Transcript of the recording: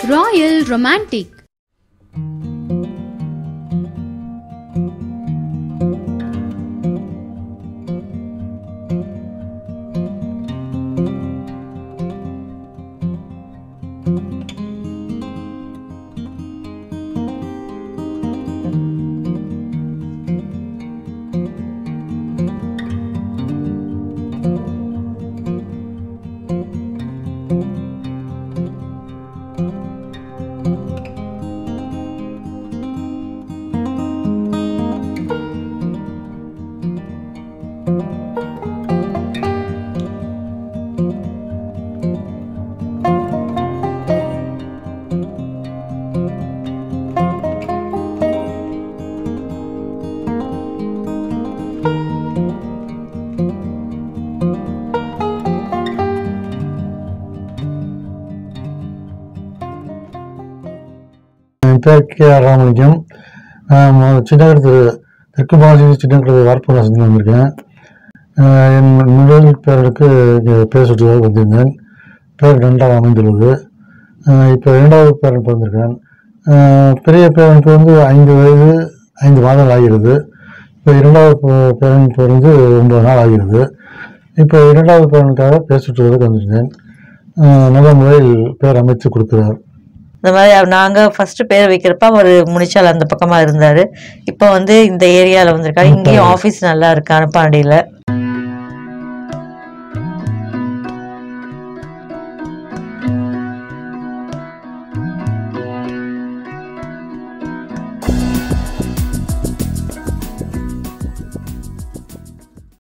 Royal romantic என் பேர் K R Ramalingam நான் மொ- சின்னகர் திரு தெற்கு பாலாஜி சின்னகர் வார்ப்பு வசதி வந்திருக்கேன் ஆஹ் என் முதல் பேருக்கு இங்கே பேர் சுற்றுவதாக வந்திருந்தேன் பேர் நன்றாக அமைந்துள்ளது ஆஹ் இப்போ இரண்டாவது பேரன் பிறந்திருக்கேன் ஆஹ் பெரிய பேரனுக்கு வந்து ஐந்து வயது ஐந்து மாதங்கள் ஆகிறது இப்போ இரண்டாவது பே- பேரன் பிறந்து ஒன்பது நாள் ஆகிறது இப்போ இரண்டாவது பேரனுக்காக பேர் சுற்றுவதற்கு வந்திருந்தேன் ஆஹ் நல்ல முறையில் பேர் அமைத்து கொடுக்கிறார் இந்த மாதிரி அவ- நாங்க ஃபர்ஸ்ட் பேர் வைக்கிறப்ப அவர் முனிச்சால் அந்த பக்கமா இருந்தாரு இப்போ வந்து இந்த ஏரியால வந்திருக்காரு இங்கேயும் ஆபீஸ் நல்லா இருக்கு அனுப்பாண்டியில